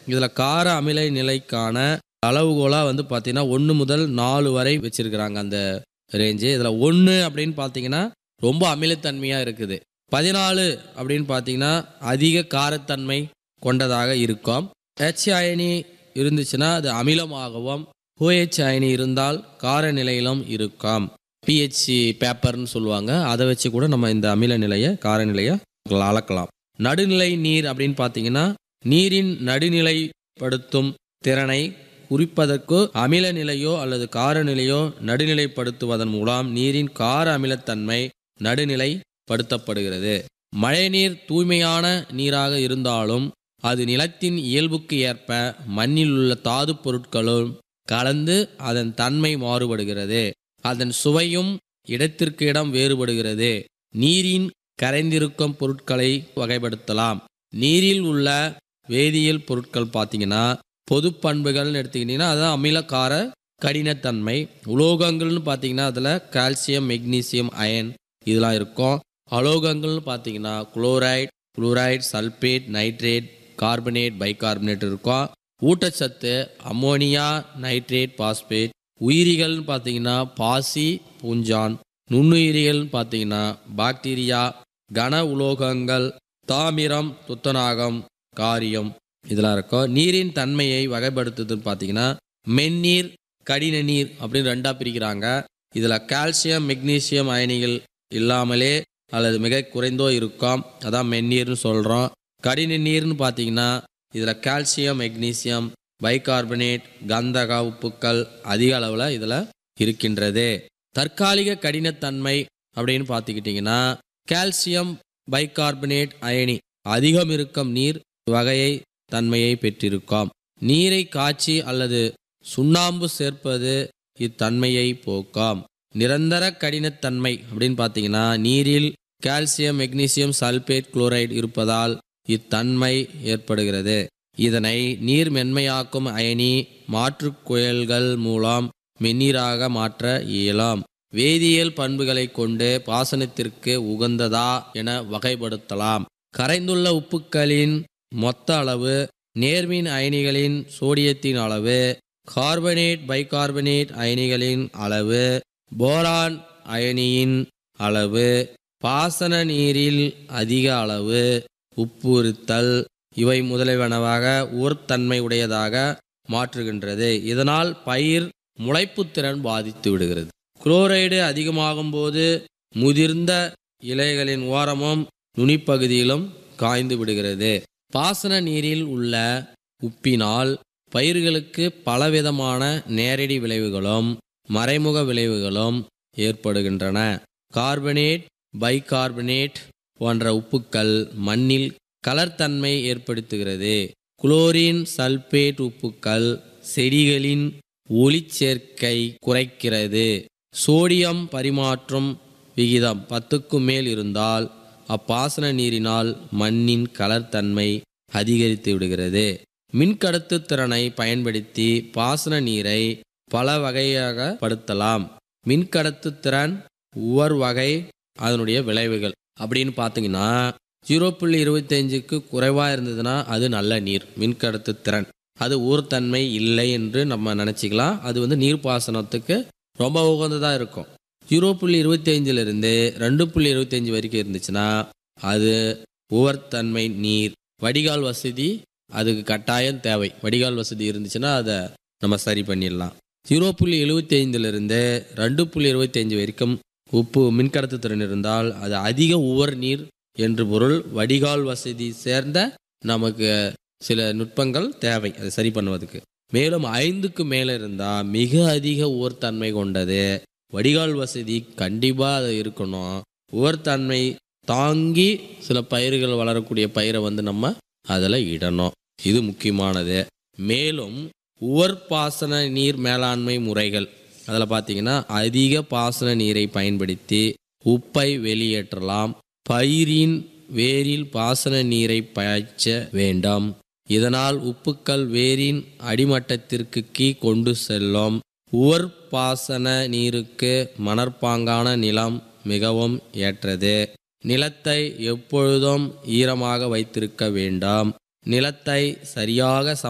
இதில் கார அமில நிலைக்கான அளவுகோலாக வந்து பார்த்தீங்கன்னா ஒன்று முதல் நாலு வரை வச்சிருக்கிறாங்க அந்த ரேஞ்சு இதில் ஒன்று அப்படின்னு பார்த்தீங்கன்னா ரொம்ப அமிலத்தன்மையாக இருக்குது பதினாலு அப்படின்னு பார்த்தீங்கன்னா அதிக காரத்தன்மை கொண்டதாக இருக்கும் ஹெச் அயனி இருந்துச்சுன்னா அது அமிலமாகவும் OH அயனி இருந்தால் கார நிலையிலும் இருக்கும் பிஹெச் பேப்பர்னு சொல்லுவாங்க அதை வச்சு கூட நம்ம இந்த அமில நிலையை கார நிலையை அளக்கலாம் நடுநிலை நீர் அப்படின்னு பார்த்தீங்கன்னா நீரின் நடுநிலைப்படுத்தும் திறனை குறிப்பதற்கு அமில நிலையோ அல்லது கார நிலையோ நடுநிலைப்படுத்துவதன் மூலம் நீரின் கார அமிலத்தன்மை நடுநிலைப்படுத்தப்படுகிறது மழைநீர் தூய்மையான நீராக இருந்தாலும் அது நிலத்தின் இயல்புக்கு ஏற்ப மண்ணில் உள்ள தாது பொருட்களும் கலந்து அதன் தன்மை மாறுபடுகிறது அதன் சுவையும் இடத்திற்கு இடம் வேறுபடுகிறது நீரின் கரைந்திருக்கும் பொருட்களை வகைப்படுத்தலாம் நீரில் உள்ள வேதியியல் பொருட்கள் பார்த்தீங்கன்னா பொது பண்புகள்னு எடுத்துக்கிட்டிங்கன்னா அதான் அமிலக்கார கடினத்தன்மை உலோகங்கள்னு பார்த்தீங்கன்னா அதில் கால்சியம் மெக்னீசியம் அயன் இதெல்லாம் இருக்கும் அலோகங்கள்னு பார்த்தீங்கன்னா chloride chloride sulphate nitrate carbonate bicarbonate இருக்கும் ஊட்டச்சத்து அம்மோனியா நைட்ரேட் பாஸ்பேட் உயிரிகள்னு பார்த்தீங்கன்னா பாசி பூஞ்சான் நுண்ணுயிரிகள்னு பார்த்தீங்கன்னா பாக்டீரியா கன உலோகங்கள் தாமிரம் துத்தநாகம் காரியம் இதெல்லாம் இருக்கும் நீரின் தன்மையை வகைப்படுத்துதுன்னு பார்த்தீங்கன்னா மென்னீர் கடின நீர் அப்படின்னு ரெண்டாக பிரிக்கிறாங்க இதில் கால்சியம் மெக்னீசியம் அயனிகள் இல்லாமலே அல்லது மிக குறைந்தோ இருக்கும் அதான் மென்னீர்னு சொல்கிறோம் கடின நீர்னு பார்த்தீங்கன்னா இதில் கால்சியம் மெக்னீசியம் பைகார்பனேட் கந்தக உப்புக்கள் அதிக அளவில் இதில் இருக்கின்றது தற்காலிக கடினத்தன்மை அப்படின்னு பார்த்துக்கிட்டிங்கன்னா கால்சியம் பைகார்பனேட் அயனி அதிகம் இருக்கும் நீர் வகையை தன்மையை பெற்றிருக்கும் நீரை காய்ச்சி அல்லது சுண்ணாம்பு சேர்ப்பது இத்தன்மையை போக்கும் நிரந்தர கடினத்தன்மை அப்படின்னு பார்த்தீங்கன்னா நீரில் கால்சியம் மெக்னீசியம் சல்பேட் குளோரைடு இருப்பதால் இத்தன்மை ஏற்படுகிறது இதனை நீர் மென்மையாக்கும் அயனி மாற்றுக் குயல்கள் மூலம் மென்னீராக மாற்ற இயலாம் வேதியியல் பண்புகளை கொண்டு பாசனத்திற்கு உகந்ததா என வகைப்படுத்தலாம் கரைந்துள்ள உப்புக்களின் மொத்த அளவு நேர்மின் அயனிகளின் சோடியத்தின் அளவு கார்பனேட் பைகார்பனேட் அயனிகளின் அளவு போரான் அயனியின் அளவு பாசன நீரில் அதிக அளவு உப்புறுத்தல் இவை முதலியவனவாக ஊர்த்தன்மை உடையதாக மாற்றுகின்றது இதனால் பயிர் முளைப்புத்திறன் பாதித்து விடுகிறது குளோரைடு அதிகமாகும் போது முதிர்ந்த இலைகளின் ஓரமும் நுனிப்பகுதியிலும் காய்ந்து விடுகிறது பாசன நீரில் உள்ள உப்பினால் பயிர்களுக்கு பலவிதமான நேரடி விளைவுகளும் மறைமுக விளைவுகளும் ஏற்படுகின்றன கார்பனேட் பைகார்பனேட் போன்ற உப்புக்கள் மண்ணில் கலர்த்தன்மை ஏற்படுத்துகிறது குளோரின் சல்பேட் உப்புக்கள் செடிகளின் ஒளிச்சேர்க்கை குறைக்கிறது சோடியம் பரிமாற்றும் விகிதம் பத்துக்கும் மேல் இருந்தால் அப்பாசன நீரினால் மண்ணின் கலர்த்தன்மை அதிகரித்து விடுகிறது மின்கடத்து திறனை பயன்படுத்தி பாசன நீரை பல வகையாக படுத்தலாம் மின்கடத்து திறன் உவர் வகை அதனுடைய விளைவுகள் அப்படின்னு பார்த்தீங்கன்னா ஜீரோ புள்ளி இருபத்தஞ்சுக்கு குறைவாக இருந்ததுன்னா அது நல்ல நீர் மின்கடத்து திறன் அது ஊர்த்தன்மை இல்லை என்று நம்ம நினச்சிக்கலாம் அது வந்து நீர்ப்பாசனத்துக்கு ரொம்ப உகந்ததாக இருக்கும் ஜீரோ புள்ளி இருபத்தஞ்சிலிருந்து ரெண்டு புள்ளி இருபத்தஞ்சி வரைக்கும் இருந்துச்சுன்னா அது உவர்த்தன்மை நீர் வடிகால் வசதி அதுக்கு கட்டாயம் தேவை வடிகால் வசதி இருந்துச்சுன்னா அதை நம்ம சரி பண்ணிடலாம் ஜீரோ புள்ளி எழுபத்தி ஐந்துலேருந்து ரெண்டு புள்ளி இருபத்தஞ்சி வரைக்கும் உப்பு மின்கடத்து திறன் இருந்தால் அது அதிக உவர் நீர் என்று பொருள் வடிகால் வசதி சேர்ந்த நமக்கு சில நுட்பங்கள் தேவை அதை சரி பண்ணுவதற்கு மேலும் ஐந்துக்கு மேலே இருந்தால் மிக அதிக உவர்த்தன்மை கொண்டது வடிகால் வசதி கண்டிப்பாக அது இருக்கணும் உவர்த்தன்மை தாங்கி சில பயிர்கள் வளரக்கூடிய பயிரை வந்து நம்ம அதில் இடணும் இது முக்கியமானது மேலும் உவர் பாசன நீர் மேலாண்மை முறைகள் அதில் பார்த்தீங்கன்னா அதிக பாசன நீரை பயன்படுத்தி உப்பை வெளியேற்றலாம் பயிரின் வேரில் பாசன நீரை பாய்ச்ச வேண்டாம் இதனால் உப்புக்கள் வேரின் அடிமட்டத்திற்கு கீ கொண்டு செல்லும் உவர் பாசன நீருக்கு மணற்பாங்கான நிலம் மிகவும் ஏற்றது நிலத்தை எப்பொழுதும் ஈரமாக வைத்திருக்க வேண்டாம் நிலத்தை சரியாக